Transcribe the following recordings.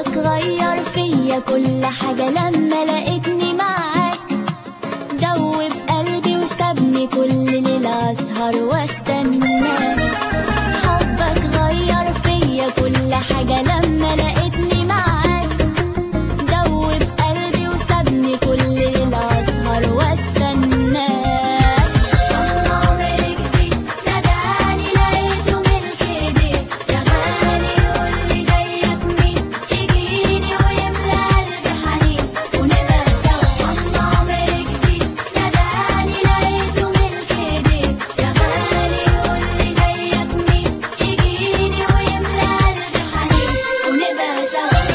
حبك غير فيا كل حاجة لما لقيتني معاك دوب قلبي وسابني كل ليلة أسهر واستناك حبك غير فيا كل حاجة لما لقيتني معاك دوب قلبي وسابني كل ليلة أسهر واستناك والله عمري جديد ناداني لقيته ملك ايديك يا غالي قولي زيك مين يجيني ويملى قلبي حنين ونبقى سوا والله عمري جديد ناداني لقيته ملك ايديك يا غالي قولي زيك مين يجيني ويملى قلبي حنين ونبقى سوا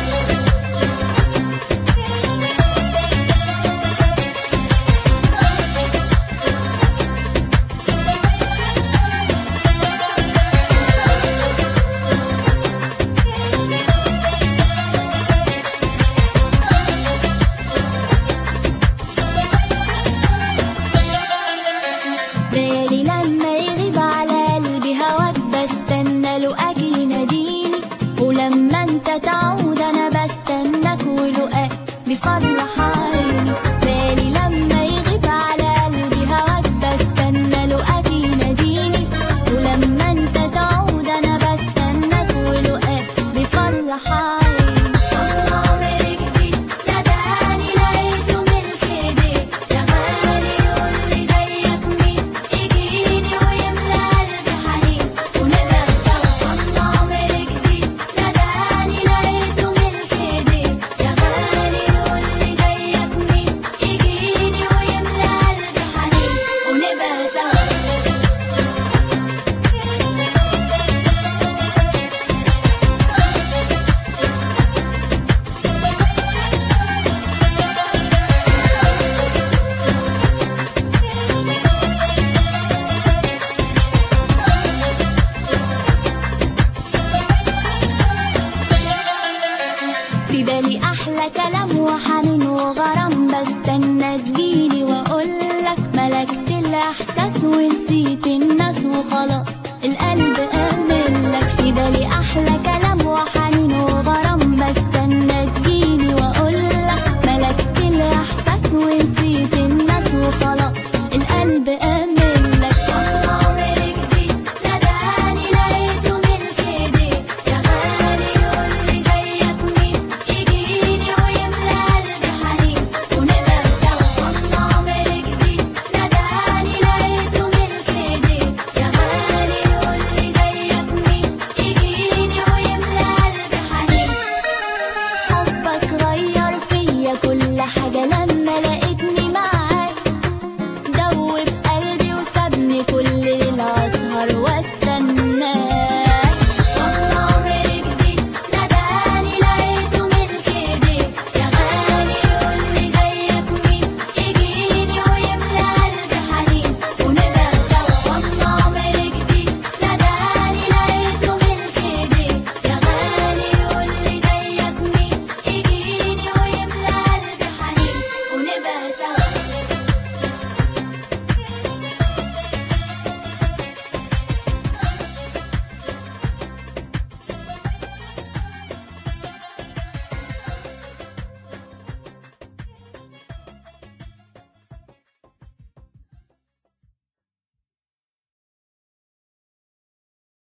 بالي لما يغيب على قلبي هواك بستنى له اجي يناديني ولما انت تعود انا بستناك ولقاك بيفرح